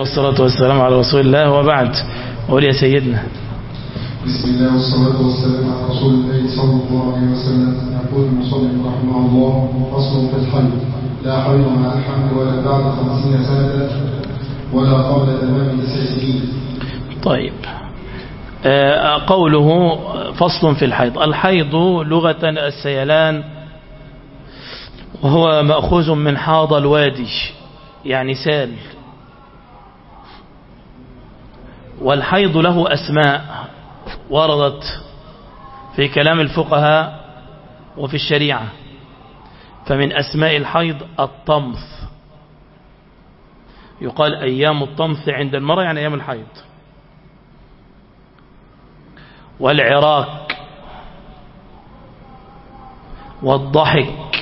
والصلاة والسلام على رسول الله وبعد قول يا سيدنا بسم الله والصلاة والسلام على رسول الله صلى الله عليه وسلم يقول المصلي رحمه الله فصل في الحي لا حيض مع الحمل ولا بعد خمسين سنة ولا قبل تمام تسع سنين طيب آه، قوله فصل في الحيض الحيض لغة السيلان وهو مأخوذ من حاض الوادي يعني سال والحيض له أسماء وردت في كلام الفقهاء وفي الشريعة فمن أسماء الحيض الطمث يقال أيام الطمث عند المرأة يعني أيام الحيض والعراك والضحك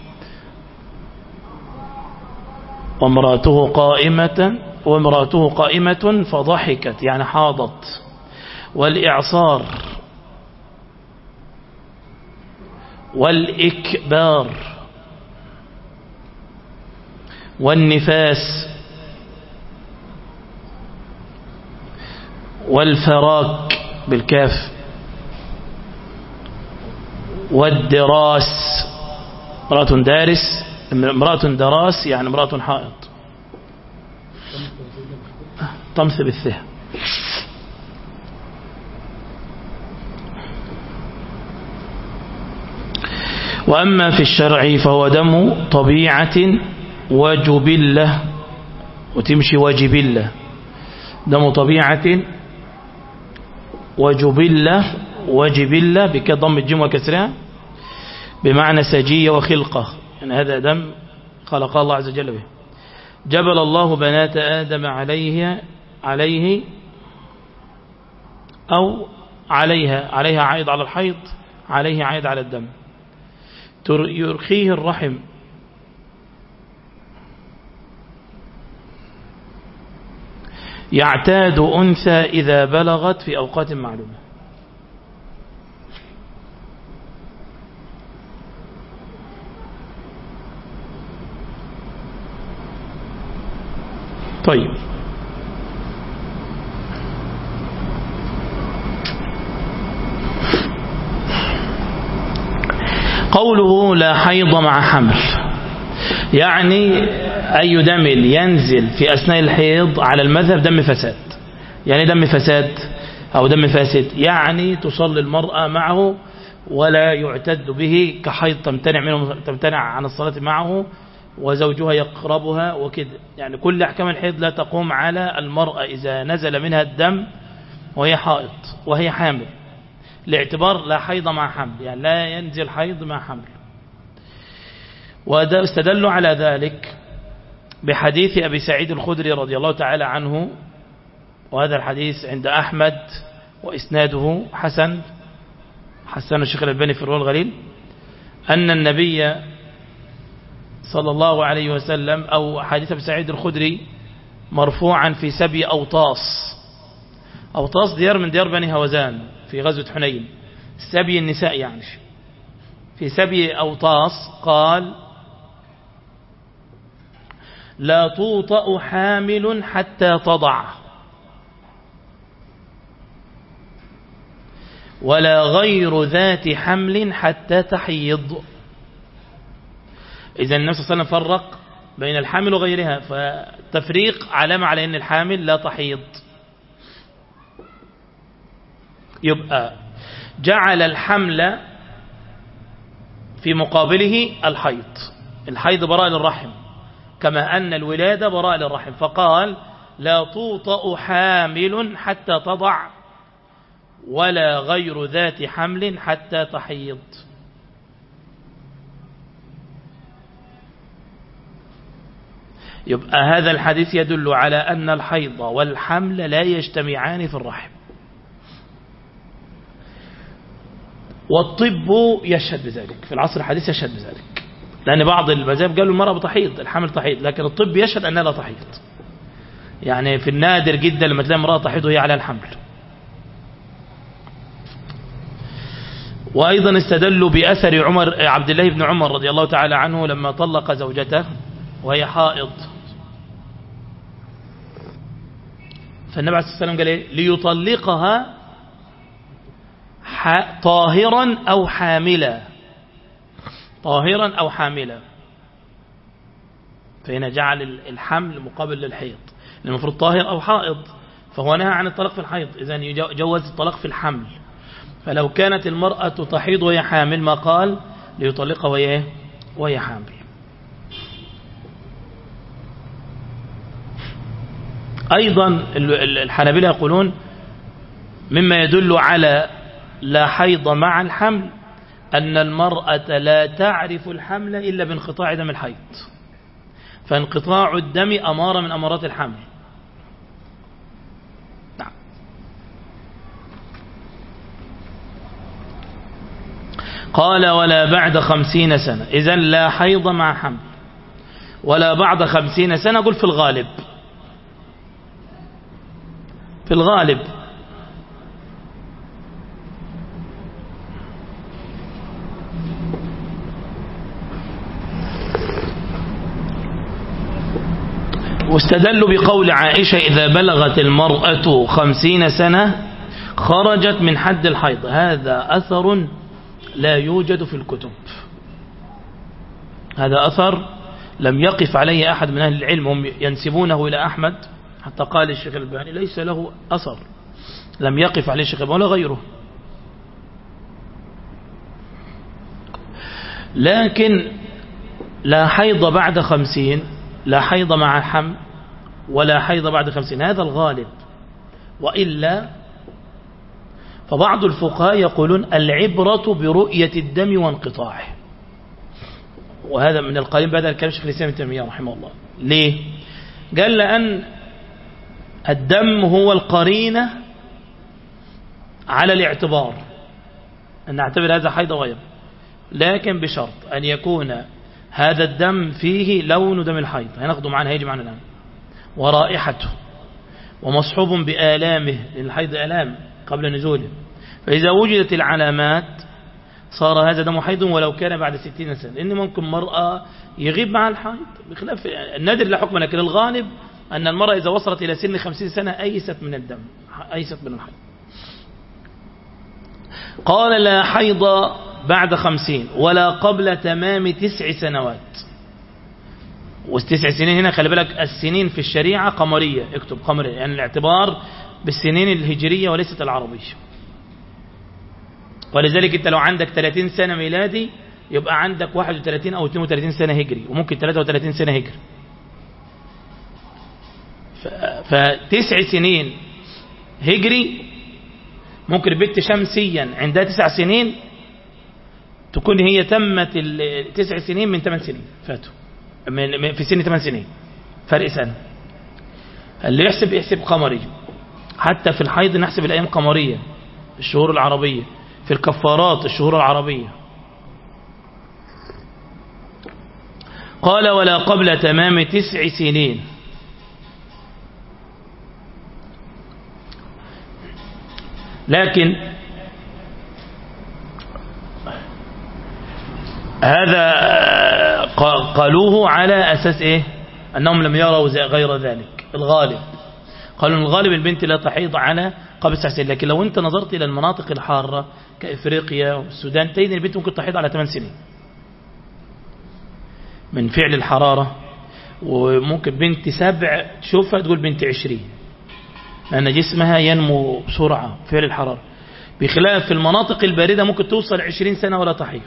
وامراته قائمة وامراته قائمة فضحكت يعني حاضت والإعصار والإكبار والنفاس والفراك بالكاف والدراس امرأة دارس امرأة دراس يعني امرأة حائض طمث بالثه وأما في الشرع فهو دم طبيعة وجبلة وتمشي وجبلة دم طبيعة وجبلة وجبلة بكضم الجيم وكسرها بمعنى سجية وخلقة يعني هذا دم خلق الله عز وجل به جبل الله بنات آدم عليه عليه أو عليها عليها عائد على الحيض عليه عائد على الدم يرخيه الرحم يعتاد أنثى إذا بلغت في أوقات معلومة طيب قوله لا حيض مع حمل يعني أي دم ينزل في أثناء الحيض على المذهب دم فساد يعني دم فساد أو دم فاسد يعني تصلي المرأة معه ولا يعتد به كحيض تمتنع منه تمتنع عن الصلاة معه وزوجها يقربها وكده يعني كل أحكام الحيض لا تقوم على المرأة إذا نزل منها الدم وهي حائض وهي حامل لاعتبار لا حيض مع حمل يعني لا ينزل حيض مع حمل واستدلوا على ذلك بحديث أبي سعيد الخدري رضي الله تعالى عنه وهذا الحديث عند أحمد وإسناده حسن حسن الشيخ الألباني في الروح الغليل أن النبي صلى الله عليه وسلم أو حديث أبي سعيد الخدري مرفوعا في سبي أوطاس أوطاس ديار من ديار بني هوزان في غزوة حنين سبي النساء يعني في سبي أوطاس قال لا توطأ حامل حتى تضع ولا غير ذات حمل حتى تحيض إذا النبي صلى الله عليه وسلم فرق بين الحامل وغيرها فالتفريق علامة على أن الحامل لا تحيض يبقى جعل الحمل في مقابله الحيض الحيض براء للرحم كما أن الولادة براء للرحم فقال لا توطأ حامل حتى تضع ولا غير ذات حمل حتى تحيض يبقى هذا الحديث يدل على أن الحيض والحمل لا يجتمعان في الرحم والطب يشهد بذلك في العصر الحديث يشهد بذلك لأن بعض المذاهب قالوا المرأة بتحيض الحمل تحيض لكن الطب يشهد أنها لا تحيض يعني في النادر جدا لما تلاقي امرأة تحيض وهي على الحمل وأيضا استدلوا بأثر عمر عبد الله بن عمر رضي الله تعالى عنه لما طلق زوجته وهي حائض فالنبي عليه الصلاة والسلام قال ايه ليطلقها طاهرا أو حاملا طاهرا أو حاملا فهنا جعل الحمل مقابل للحيض المفروض طاهر أو حائض فهو نهى عن الطلاق في الحيض إذا يجوز الطلاق في الحمل فلو كانت المرأة تحيض وهي حامل ما قال ليطلقها وهي وهي حامل أيضا الحنابلة يقولون مما يدل على لا حيض مع الحمل أن المرأة لا تعرف الحمل إلا بانقطاع دم الحيض فانقطاع الدم أمارة من أمارات الحمل نعم قال ولا بعد خمسين سنة إذا لا حيض مع حمل ولا بعد خمسين سنة قل في الغالب في الغالب واستدلوا بقول عائشة إذا بلغت المرأة خمسين سنة خرجت من حد الحيض هذا أثر لا يوجد في الكتب هذا أثر لم يقف عليه أحد من أهل العلم هم ينسبونه إلى أحمد حتى قال الشيخ الباني ليس له أثر لم يقف عليه الشيخ ولا غيره لكن لا حيض بعد خمسين لا حيض مع حمل ولا حيض بعد خمسين هذا الغالب وإلا فبعض الفقهاء يقولون العبرة برؤية الدم وانقطاعه وهذا من القليل بعد الكلام شيخ الإسلام تيمية رحمه الله ليه قال لأن الدم هو القرينة على الاعتبار أن نعتبر هذا حيض غيره لكن بشرط أن يكون هذا الدم فيه لون دم الحيض هناخده معنا هيجي معنا الآن ورائحته ومصحوب بآلامه لأن الحيض آلام قبل نزوله فإذا وجدت العلامات صار هذا دم حيض ولو كان بعد ستين سنة لأن ممكن مرأة يغيب مع الحيض بخلاف النادر لا حكم لكن الغالب أن المرأة إذا وصلت إلى سن خمسين سنة أيست من الدم أيست من الحيض قال لا حيض بعد خمسين ولا قبل تمام تسع سنوات والتسع سنين هنا خلي بالك السنين في الشريعة قمرية اكتب قمرية يعني الاعتبار بالسنين الهجرية وليست العربية ولذلك انت لو عندك 30 سنة ميلادي يبقى عندك 31 او 32 سنة هجري وممكن 33 سنة هجري فتسع سنين هجري ممكن البنت شمسيا عندها تسع سنين تكون هي تمت التسع سنين من ثمان سنين فاتوا من في سن ثمان سنين فرق سنة اللي يحسب يحسب قمري حتى في الحيض نحسب الأيام قمرية الشهور العربية في الكفارات الشهور العربية قال ولا قبل تمام تسع سنين لكن هذا قالوه على أساس إيه أنهم لم يروا غير ذلك الغالب قالوا الغالب البنت لا تحيض على قبل تسع سنين لكن لو أنت نظرت إلى المناطق الحارة كإفريقيا والسودان تجد البنت ممكن تحيض على 8 سنين من فعل الحرارة وممكن بنت سبع تشوفها تقول بنت عشرين لأن جسمها ينمو بسرعة فعل الحرارة بخلاف في المناطق الباردة ممكن توصل عشرين سنة ولا تحيض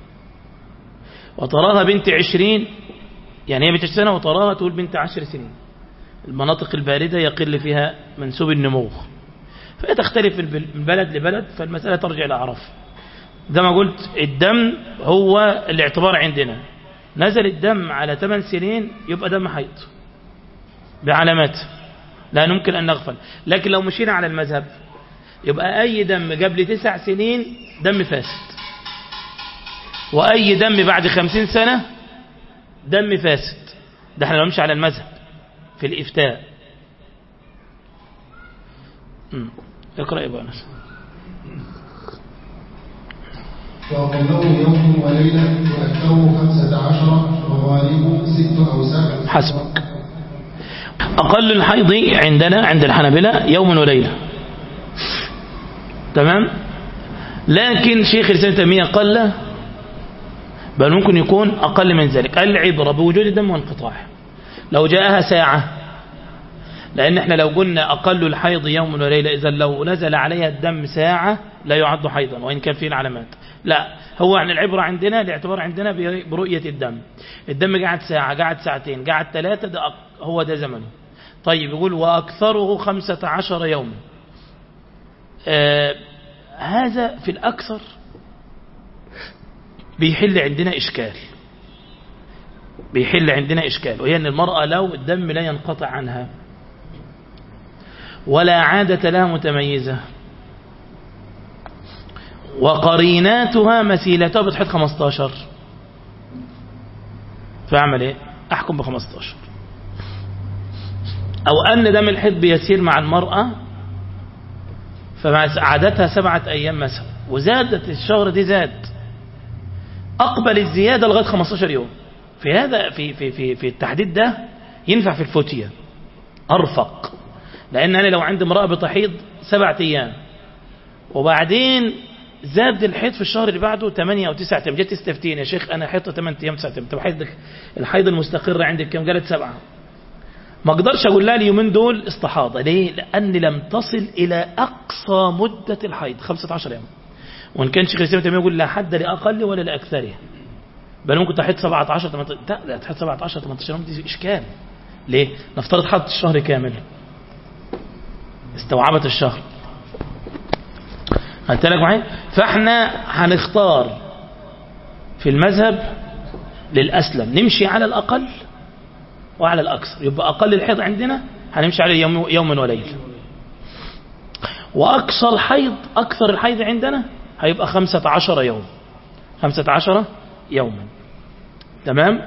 وتراها بنت عشرين يعني هي بنت عشرين سنة وتراها تقول بنت عشر سنين المناطق الباردة يقل فيها منسوب النمو فهي تختلف من بلد لبلد فالمسألة ترجع إلى عرف زي ما قلت الدم هو الاعتبار عندنا نزل الدم على 8 سنين يبقى دم حيض بعلامات لا يمكن أن نغفل لكن لو مشينا على المذهب يبقى أي دم قبل تسع سنين دم فاسد وأي دم بعد خمسين سنة دم فاسد ده احنا نمشي على المذهب في الإفتاء اقرأ يا أنس وأقله يوم وليلة وأكثره خمسة عشر وغالبه ست أو سبع حسبك أقل الحيض عندنا عند الحنبلة يوم وليلة تمام لكن شيخ الإسلام تيمية قال بل ممكن يكون أقل من ذلك العبرة بوجود الدم وانقطاعه لو جاءها ساعة لأن احنا لو قلنا أقل الحيض يوم وليلة إذا لو نزل عليها الدم ساعة لا يعد حيضا وإن كان فيه العلامات لا هو عن العبرة عندنا الاعتبار عندنا برؤية الدم الدم قاعد ساعة قاعد ساعتين قاعد ثلاثة ده هو ده زمنه طيب يقول وأكثره خمسة عشر يوما آه هذا في الأكثر بيحل عندنا إشكال بيحل عندنا إشكال وهي أن المرأة لو الدم لا ينقطع عنها ولا عادة لها متميزة وقريناتها مثيلتها بتحط 15 فأعمل إيه أحكم ب 15 أو أن دم الحيض بيسير مع المرأة فعادتها سبعة أيام مثلا وزادت الشهر دي زاد أقبل الزيادة لغاية 15 يوم في هذا في في في في التحديد ده ينفع في الفتية أرفق لأن أنا لو عندي امرأة بتحيض سبعة أيام وبعدين زاد الحيض في الشهر اللي بعده 8 أو 9 أيام جيت تستفتين يا شيخ أنا حيضت 8 أيام 9 أيام طب حيضك الحيض المستقر عندك كم قالت سبعة ما اقدرش اقول لها اليومين دول استحاضة ليه لأن لم تصل إلى أقصى مدة الحيض 15 يوم وإن كان شيخ الإسلام تيمية يقول لا حد لأقل ولا لأكثرها بل ممكن تحيض 17 18 لا تحيض 17 18 يوم دي إشكال ليه نفترض حد الشهر كامل استوعبت الشهر قلت لك معايا فاحنا هنختار في المذهب للأسلم نمشي على الأقل وعلى الأكثر يبقى أقل الحيض عندنا هنمشي عليه يوم, يوم وليل وأقصى الحيض أكثر الحيض عندنا هيبقى خمسة عشر يوم خمسة عشر يوما تمام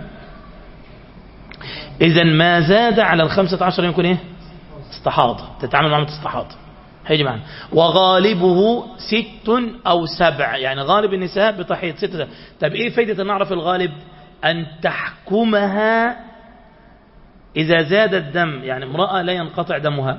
إذا ما زاد على الخمسة عشر يكون إيه استحاضة تتعامل معاملة استحاضة هيجي معنا وغالبه ست أو سبع يعني غالب النساء بتحيض ست سبع. طب إيه فايدة أن نعرف الغالب أن تحكمها إذا زاد الدم يعني امرأة لا ينقطع دمها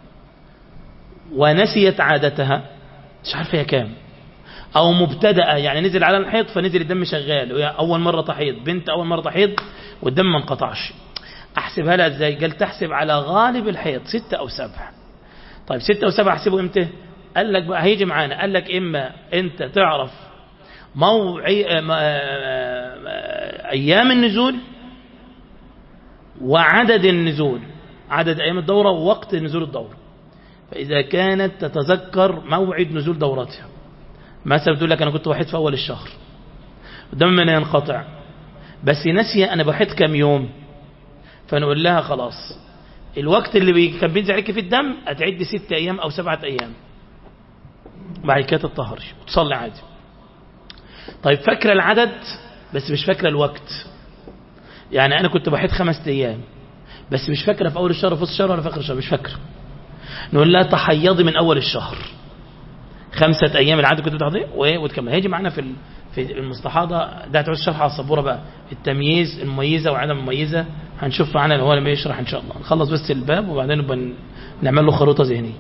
ونسيت عادتها مش عارفة هي كام أو مبتدأة يعني نزل على الحيض فنزل الدم شغال وهي أول مرة تحيض بنت أول مرة تحيض والدم ما انقطعش أحسبها لها إزاي قال تحسب على غالب الحيض ستة أو سبعة طيب ستة أو سبعة أحسبه إمتى قال لك بقى هيجي معانا قال لك إما أنت تعرف موعي أيام النزول وعدد النزول عدد أيام الدورة ووقت نزول الدورة فإذا كانت تتذكر موعد نزول دورتها مثلا بتقول لك أنا كنت وحيد في أول الشهر الدم من ينقطع بس نسي أنا بحيد كم يوم فنقول لها خلاص الوقت اللي بي كان بينزل عليك في الدم هتعد ست أيام أو سبعة أيام بعد كده تطهري وتصلي عادي طيب فاكرة العدد بس مش فاكرة الوقت يعني أنا كنت بحيد خمس أيام بس مش فاكرة في أول الشهر في وسط الشهر ولا في آخر الشهر مش فاكرة نقول لها تحيضي من أول الشهر خمسة أيام العادة كنت بتحضي وتكمل هيجي معنا في في المستحاضة ده هتعوز شرح على السبورة بقى التمييز المميزة وعدم المميزة هنشوف معنا هو لما يشرح إن شاء الله نخلص بس الباب وبعدين نبقى نعمل له خريطة ذهنية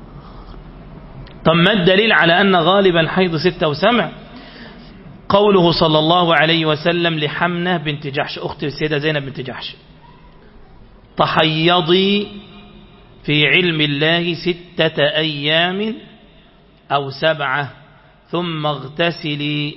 طب ما الدليل على أن غالبا حيض ستة وسمع قوله صلى الله عليه وسلم لحمنة بنت جحش أخت السيدة زينب بنت جحش تحيضي في علم الله ستة أيام أو سبعة ثم اغتسلي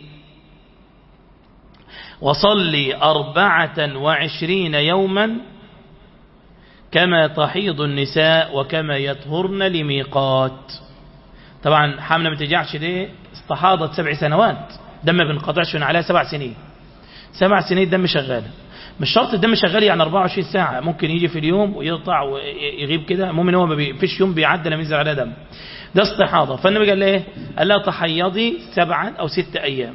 وصلي أربعة وعشرين يوما كما تحيض النساء وكما يطهرن لميقات طبعا حملة بنت جحش دي استحاضت سبع سنوات دم ما بينقطعش من عليها سبع سنين سبع سنين دم شغال مش شرط الدم شغال يعني 24 ساعة ممكن يجي في اليوم ويقطع ويغيب كده المهم ان هو ما فيش يوم بيعدي لما ينزل عليها دم ده استحاضة فالنبي قال ايه قال لها تحيضي سبعا او ست ايام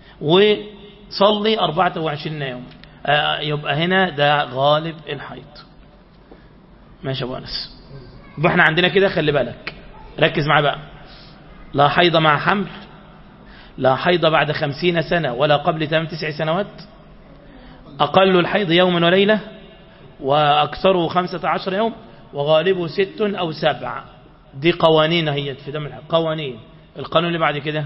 وصلي 24 يوم آه يبقى هنا ده غالب الحيض ماشي يا ابو انس يبقى احنا عندنا كده خلي بالك ركز معايا بقى لا حيض مع حمل لا حيض بعد خمسين سنة ولا قبل تمام تسع سنوات أقل الحيض يوم وليلة وأكثره خمسة عشر يوم وغالبه ست أو سبع دي قوانين هي في دم الحيض قوانين القانون اللي بعد كده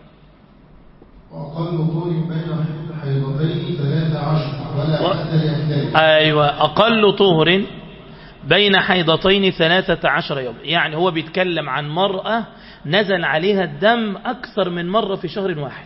وأقل طول بين حيضتين ثلاثة عشر ولا و- حد لأكثر أيوة أقل طهر بين حيضتين ثلاثة عشر يوم يعني هو بيتكلم عن مرأة نزل عليها الدم أكثر من مرة في شهر واحد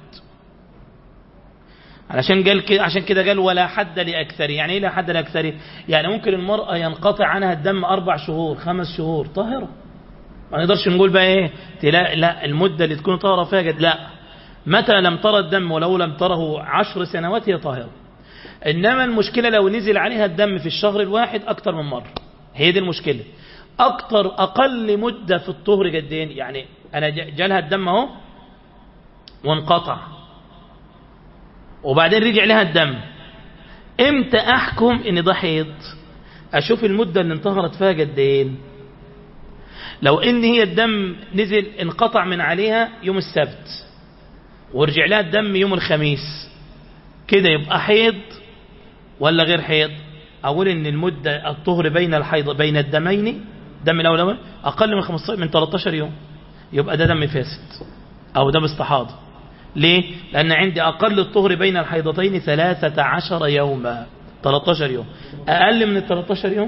علشان قال كده عشان كده قال ولا حد لأكثر يعني ايه لا حد لأكثر يعني ممكن المرأة ينقطع عنها الدم أربع شهور خمس شهور طاهرة ما نقدرش نقول بقى ايه تلا لا المدة اللي تكون طاهرة فيها قد لا متى لم ترى الدم ولو لم تره عشر سنوات هي طاهرة إنما المشكلة لو نزل عليها الدم في الشهر الواحد أكتر من مرة هي دي المشكلة أكتر أقل مدة في الطهر قدين يعني أنا ج- جالها الدم أهو وانقطع وبعدين رجع لها الدم امتى أحكم إن ده حيض أشوف المدة اللي انطهرت فيها قدين لو إن هي الدم نزل انقطع من عليها يوم السبت ورجع لها الدم يوم الخميس كده يبقى حيض ولا غير حيض أقول إن المدة الطهر بين الحيض بين الدمين دم الأولوي أقل من 15 من 13 يوم يبقى ده دم فاسد أو دم استحاضة ليه؟ لأن عندي أقل الطهر بين الحيضتين 13 يوما 13 يوم أقل من ال 13 يوم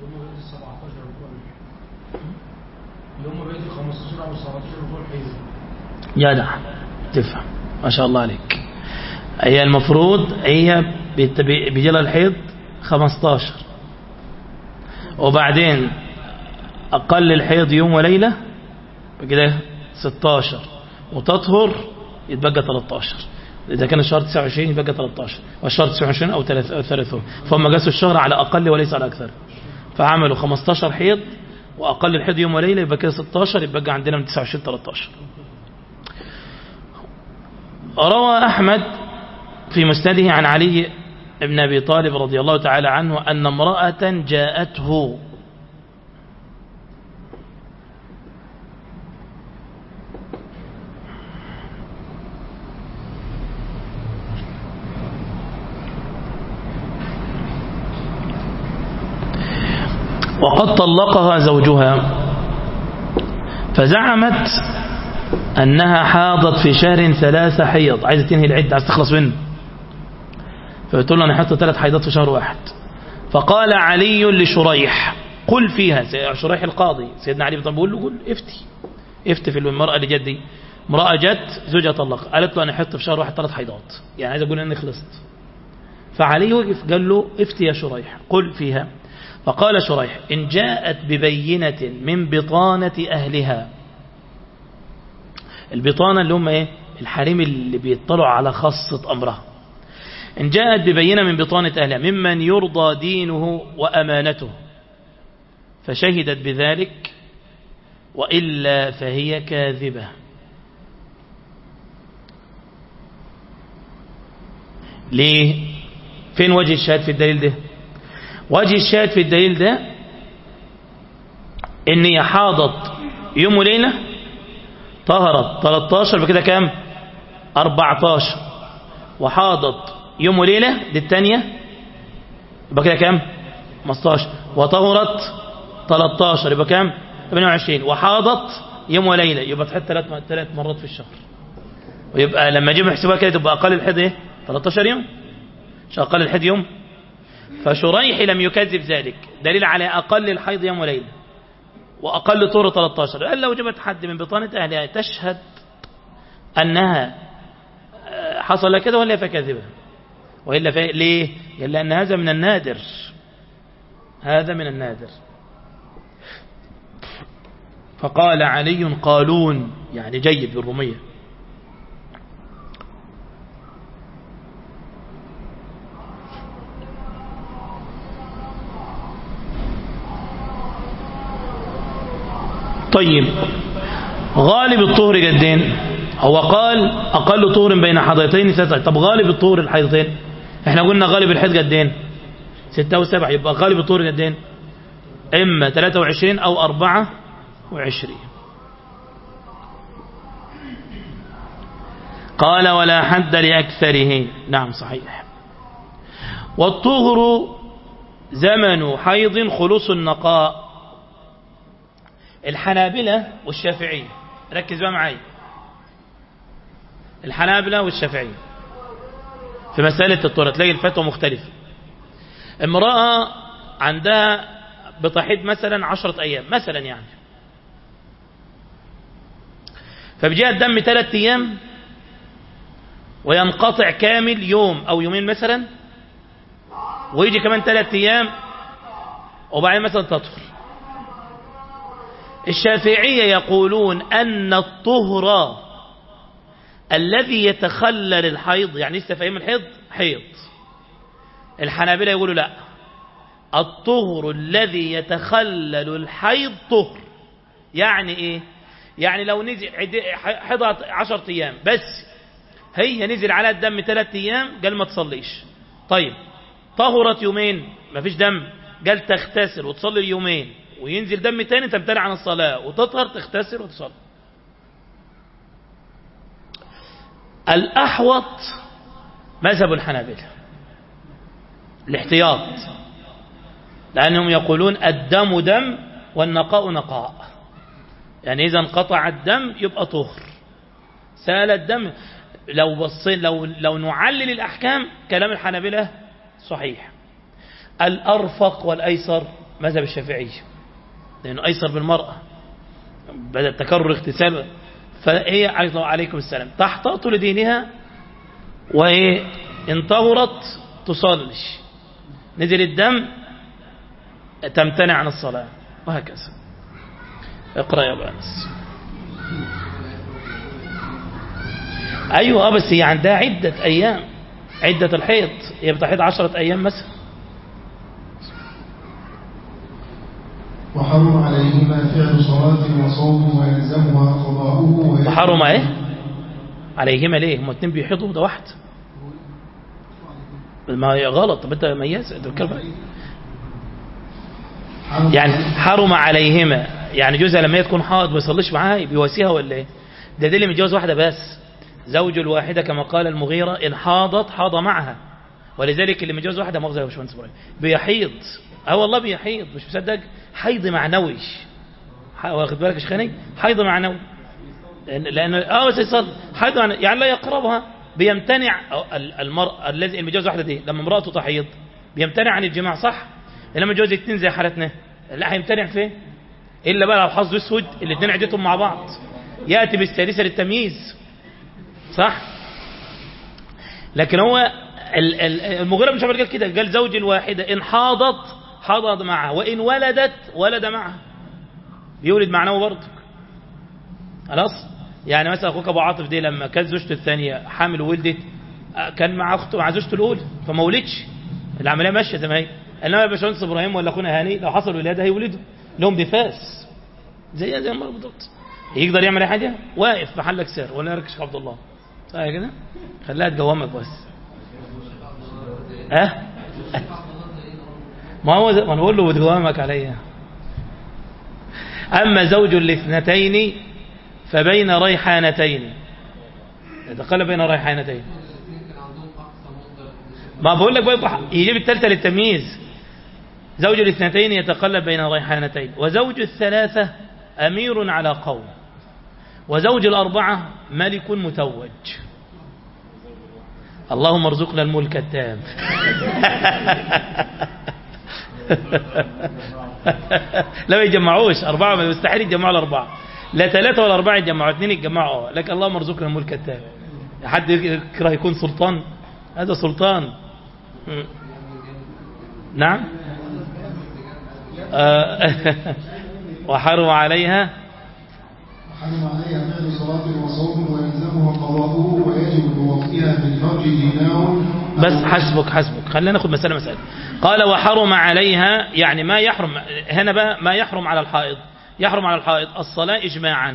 اللي هم بقيت ال 15 او 17 بتوع الحيض جدع تفهم ما شاء الله عليك هي المفروض هي بيت- بي- بيجي لها الحيض 15 وبعدين أقل الحيض يوم وليلة كده 16 وتطهر يتبقى 13 إذا كان الشهر 29 يبقى 13 والشهر 29 أو 30 فهم قاسوا الشهر على أقل وليس على أكثر فعملوا 15 حيض وأقل الحيض يوم وليلة يبقى كده 16 يبقى عندنا من 29 13 روى أحمد في مسنده عن علي بن أبي طالب رضي الله تعالى عنه أن امرأة جاءته وقد طلقها زوجها فزعمت أنها حاضت في شهر ثلاثة حيض عايزة تنهي العدة عايزة تخلص منه فبتقول له أنا حطت ثلاث حيضات في شهر واحد فقال علي لشريح قل فيها سي- شريح القاضي سيدنا علي بن طالب بيقول له قل افتي افتي في المرأة اللي جت دي امرأة جت زوجها طلق قالت له أنا حط في شهر واحد ثلاث حيضات يعني عايز أقول أني خلصت فعلي وقف قال له افتي يا شريح قل فيها فقال شريح إن جاءت ببينة من بطانة أهلها البطانة اللي هم ايه الحريم اللي بيطلعوا على خاصة أمرها إن جاءت ببينة من بطانة أهلها ممن يرضى دينه وأمانته فشهدت بذلك وإلا فهي كاذبة ليه فين وجه الشاهد في الدليل ده وجه الشاهد في الدليل ده ان هي حاضت يوم وليله طهرت 13 بكده كام 14 وحاضت يوم وليلة دي الثانية يبقى كده كام 15 وطهرت 13 يبقى كام 28 وحاضت يوم وليلة يبقى تحط ثلاث ثلاث مرات في الشهر ويبقى لما اجيب احسبها كده تبقى اقل الحيض ايه 13 يوم مش اقل الحيض يوم فشريح لم يكذب ذلك دليل على اقل الحيض يوم وليله وأقل طور 13 قال لو جبت حد من بطانة أهلها تشهد أنها حصل كده ولا فكذبة وإلا ف... ليه قال لأن هذا من النادر هذا من النادر فقال علي قالون يعني جيد بالرومية طيب غالب الطهر قدين هو قال أقل طهر بين حضيتين ستة طب غالب الطهر الحيضتين احنا قلنا غالب الحيض قدين ستة وسبعة يبقى غالب الطهر قدين إما 23 أو 24 قال ولا حد لأكثره نعم صحيح والطهر زمن حيض خلوص النقاء الحنابلة والشافعية ركز بقى معايا الحنابلة والشافعية في مسألة الطهر تلاقي الفتوى مختلفة امرأة عندها بتحيض مثلا عشرة أيام مثلا يعني فبيجيها الدم ثلاث أيام وينقطع كامل يوم أو يومين مثلا ويجي كمان ثلاث أيام وبعدين مثلا تطهر الشافعية يقولون أن الطهر الذي يتخلل الحيض يعني لسه في أيام الحيض حيض الحنابلة يقولوا لا الطهر الذي يتخلل الحيض طهر يعني ايه يعني لو نزل حضت عشرة ايام بس هي نزل على الدم ثلاثة ايام قال ما تصليش طيب طهرت يومين ما فيش دم قال تغتسل وتصلي اليومين وينزل دم تاني تمتنع عن الصلاة وتطهر تغتسل وتصلي الأحوط مذهب الحنابلة الاحتياط لأنهم يقولون الدم دم والنقاء نقاء يعني إذا انقطع الدم يبقى طهر سال الدم لو بصين لو لو نعلل الأحكام كلام الحنابلة صحيح الأرفق والأيسر مذهب الشافعي لأنه أيسر بالمرأة بدأ تكرر اغتسال فهي عليكم السلام تحتاط لدينها وإيه إن طهرت تصلش نزل الدم تمتنع عن الصلاة وهكذا اقرأ يا بانس أيوة بس هي عندها عدة أيام عدة الحيض هي بتحيض عشرة أيام مثلا وحرم عليهما فعل صلاة وصوم ويلزمها قضاؤه وحرم ايه عليهما ليه هم اتنين بيحيضوا ده واحد ما هي غلط طب انت ميز انت بتتكلم يعني حرم عليهما يعني جوزها لما هي تكون حائض ما يصليش معاها بيواسيها ولا ايه ده دي اللي متجوز واحده بس زوج الواحده كما قال المغيرة ان حاضت حاض معها ولذلك اللي متجوز واحده مؤاخذه يا باشمهندس ابراهيم بيحيض اه والله بيحيض مش مصدق حيض معنوي واخد بالك يا شيخاني حيض معنوي لان لان اه بس يصل حيض معنوي يعني لا يقربها بيمتنع المرأة الذي المتجوز واحده دي لما امراته تحيض بيمتنع عن الجماع صح لما جوز اثنين زي حالتنا لا هيمتنع فين الا بقى لو حظ اسود الاثنين عدتهم مع بعض ياتي بالسادسه للتمييز صح لكن هو المغيرة بن شعبة قال كده قال زوج الواحدة إن حاضت حاضت معها وإن ولدت ولد معها بيولد معناه برضه خلاص يعني مثلا أخوك أبو عاطف دي لما كانت زوجته الثانية حامل وولدت كان مع أخته مع زوجته الأولى فما ولدش العملية ماشية زي ما هي إنما باشمهندس إبراهيم ولا أخونا هاني لو حصل ولادة هيولدوا لهم بفاس زي زي ما بالضبط يقدر يعمل أي حاجة واقف محلك سر ولا يركش عبد الله صحيح كده خليها تجومك بس ها أه؟ ما هو ما نقول له بتجوامك عليا أما زوج الاثنتين فبين ريحانتين يتقلب بين ريحانتين ما بقول لك بقى يجيب الثالثة للتمييز زوج الاثنتين يتقلب بين ريحانتين وزوج الثلاثة أمير على قوم وزوج الأربعة ملك متوج اللهم ارزقنا الملك التام لا يجمعوش أربعة مستحيل يجمعوا الأربعة لا ثلاثة ولا أربعة يجمعوا اثنين يجمعوا لكن اللهم ارزقنا الملك التام حد يكره يكون سلطان هذا سلطان نعم وحرم عليها حرم عليها فعل صلاة وصوم ويلزمها قضاؤه ويجب بوقتها في الفرج دينار بس حسبك حسبك خلينا ناخد مسألة مسألة قال وحرم عليها يعني ما يحرم هنا بقى ما يحرم على الحائض يحرم على الحائض الصلاة إجماعا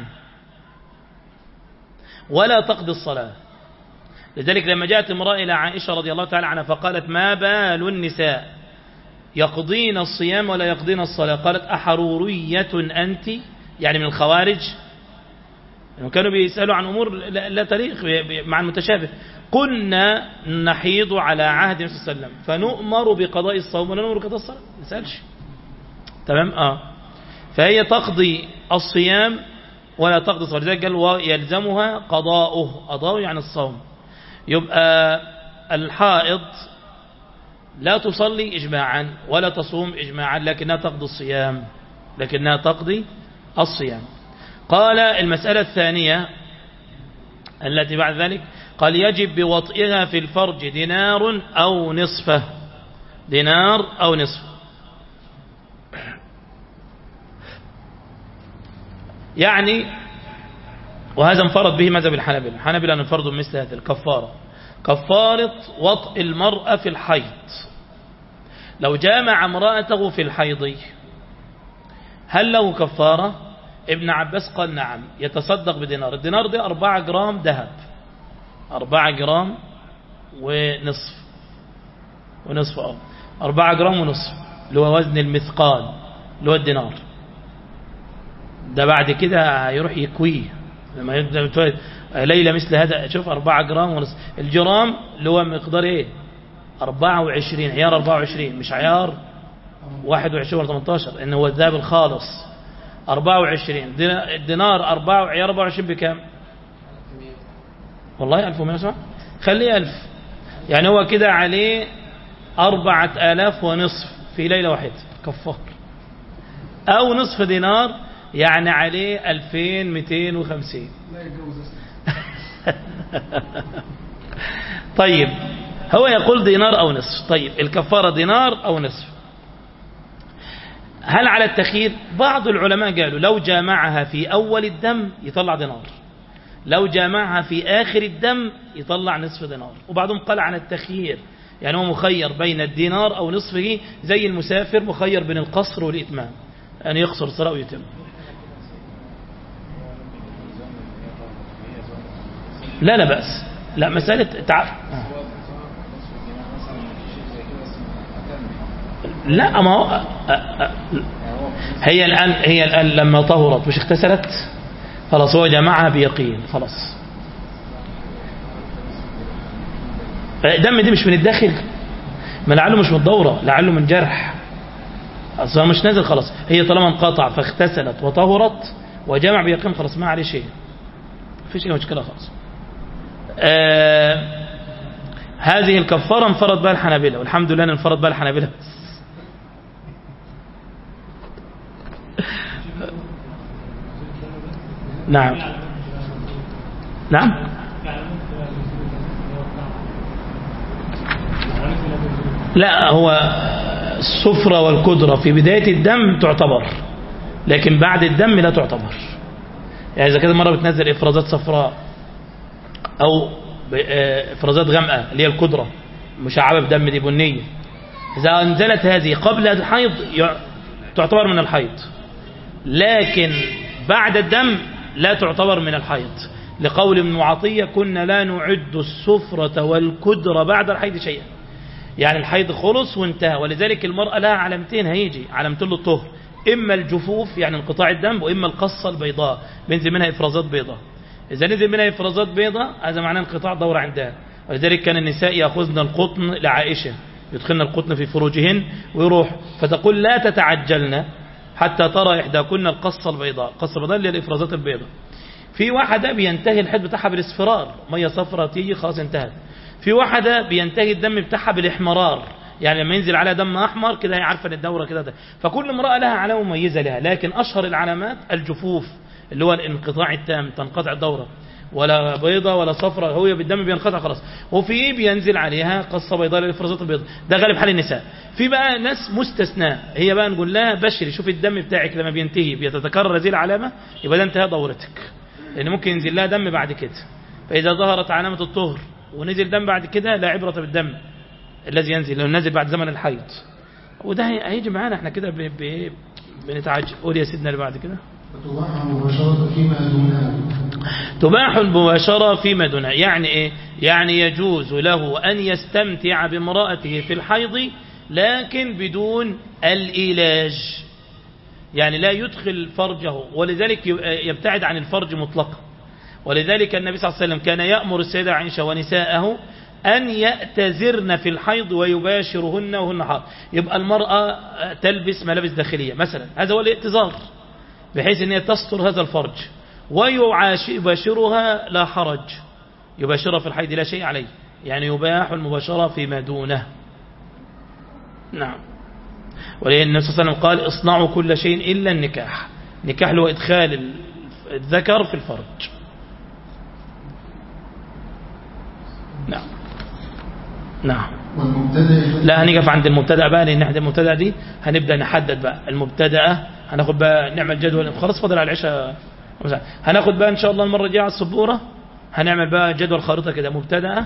ولا تقضي الصلاة لذلك لما جاءت امرأة إلى عائشة رضي الله تعالى عنها فقالت ما بال النساء يقضين الصيام ولا يقضين الصلاة قالت أحرورية أنت يعني من الخوارج يعني كانوا بيسألوا عن أمور لا تاريخ مع المتشابه كنا نحيض على عهد النبي صلى الله عليه وسلم فنؤمر بقضاء الصوم ولا نؤمر بقضاء الصلاة ما نسألش تمام اه فهي تقضي الصيام ولا تقضي الصلاة لذلك قال ويلزمها قضاؤه قضاؤه يعني الصوم يبقى الحائض لا تصلي إجماعا ولا تصوم إجماعا لكنها تقضي الصيام لكنها تقضي الصيام قال المسألة الثانية التي بعد ذلك قال يجب بوطئها في الفرج دينار أو نصفه دينار أو نصفه يعني وهذا انفرد به مذهب الحنابلة الحنابلة أن انفردوا مثل هذه الكفارة كفارة وطئ المرأة في الحيض لو جامع امرأته في الحيض هل له كفارة ابن عباس قال نعم يتصدق بدينار الدينار ده أربعة جرام ذهب أربعة جرام ونصف ونصف أه أربعة جرام ونصف اللي هو وزن المثقال اللي هو الدينار ده بعد كده هيروح يكويه لما يبدأ ليلة مثل هذا شوف أربعة جرام ونصف الجرام اللي هو مقدار ايه أربعة وعشرين عيار أربعة وعشرين مش عيار واحد وعشرين ولا 18 إن هو الذهب الخالص أربعة وعشرين الدينار أربعة عيار أربعة وعشرين بكام والله ألف ومئة خليه ألف يعني هو كده عليه أربعة آلاف ونصف في ليلة واحدة كفار أو نصف دينار يعني عليه ألفين مئتين وخمسين لا يتجوز طيب هو يقول دينار أو نصف طيب الكفارة دينار أو نصف هل على التخيير بعض العلماء قالوا لو جامعها في أول الدم يطلع دينار لو جامعها في آخر الدم يطلع نصف دينار وبعضهم قال عن التخيير يعني هو مخير بين الدينار أو نصفه زي المسافر مخير بين القصر والإتمام يعني يقصر الصلاة ويتم لا لا بأس لا مسألة تعال لا ما هو هي الآن هي الآن لما طهرت مش اغتسلت خلاص هو جمعها بيقين خلاص الدم دي مش من الداخل ما لعله مش من الدورة لعله من جرح اصلا مش نازل خلاص هي طالما انقطع فاغتسلت وطهرت وجمع بيقين خلاص ما عليه شيء مفيش اي مشكلة خالص آه هذه الكفارة انفرد بها الحنابلة والحمد لله ان انفرد بها الحنابلة بس نعم نعم لا هو الصفرة والقدرة في بداية الدم تعتبر لكن بعد الدم لا تعتبر يعني إذا كده مرة بتنزل إفرازات صفراء أو إفرازات غامقة اللي هي القدرة مشعبة بدم دي بنية إذا أنزلت هذه قبل الحيض تعتبر من الحيض لكن بعد الدم لا تعتبر من الحيض لقول ابن عطية كنا لا نعد السفرة والكدرة بعد الحيض شيئا يعني الحيض خلص وانتهى ولذلك المرأة لها علامتين هيجي علامتين للطهر إما الجفوف يعني انقطاع الدم وإما القصة البيضاء بينزل منها إفرازات بيضاء إذا نزل منها إفرازات بيضاء هذا معناه انقطاع دورة عندها ولذلك كان النساء يأخذن القطن لعائشة يدخلن القطن في فروجهن ويروح فتقول لا تتعجلن حتى ترى إحداكن القصة البيضاء القصة البيضاء اللي هي الإفرازات البيضاء في واحدة بينتهي الحد بتاعها بالاصفرار مية صفرة تيجي خلاص انتهت في واحدة بينتهي الدم بتاعها بالاحمرار يعني لما ينزل عليها دم أحمر كده هي عارفة ان الدورة كده ده. فكل امرأة لها علامة مميزة لها لكن أشهر العلامات الجفوف اللي هو الانقطاع التام تنقطع الدورة ولا بيضة ولا صفرة هو بالدم بينقطع خلاص وفي بينزل عليها قصة بيضاء للإفرازات البيضاء ده غالب حال النساء في بقى ناس مستثناء هي بقى نقول لها بشري شوف الدم بتاعك لما بينتهي بيتتكرر هذه العلامة يبقى ده انتهى دورتك لأن ممكن ينزل لها دم بعد كده فإذا ظهرت علامة الطهر ونزل دم بعد كده لا عبرة بالدم الذي ينزل لأنه نازل بعد زمن الحيض وده هيجي معانا احنا كده بنتعجب قول يا سيدنا اللي بعد كده تباح مباشرة فيما دونها تباح المباشرة فيما دونها يعني ايه يعني يجوز له أن يستمتع بامرأته في الحيض لكن بدون الإيلاج يعني لا يدخل فرجه ولذلك يبتعد عن الفرج مطلقا ولذلك النبي صلى الله عليه وسلم كان يأمر السيدة عائشة ونساءه أن يأتزرن في الحيض ويباشرهن وهن حاض يبقى المرأة تلبس ملابس داخلية مثلا هذا هو الائتزار بحيث أن هي تستر هذا الفرج ويباشرها لا حرج يباشرها في الحيض لا شيء عليه يعني يباح المباشرة فيما دونه نعم ولأن النبي صلى الله عليه وسلم قال اصنعوا كل شيء إلا النكاح نكاح هو إدخال الذكر في الفرج نعم نعم والمبتدأ لا هنقف عند المبتدا بقى لان احنا المبتدا دي هنبدا نحدد بقى المبتدا هناخد بقى نعمل جدول خلاص فاضل على العشاء هناخد بقى ان شاء الله المره الجايه على السبوره هنعمل بقى جدول خريطه كده مبتدا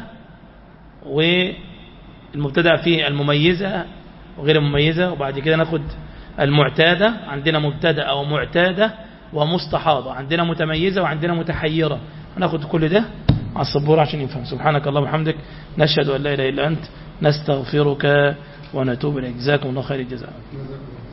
والمبتدا فيه المميزه وغير المميزه وبعد كده ناخد المعتاده عندنا مبتدا او معتاده ومستحاضه عندنا متميزه وعندنا متحيره هناخد كل ده على السبورة عشان يفهم سبحانك اللهم وبحمدك نشهد أن لا إله إلا أنت نستغفرك ونتوب إليك جزاكم الله خير الجزاء جزاكم الله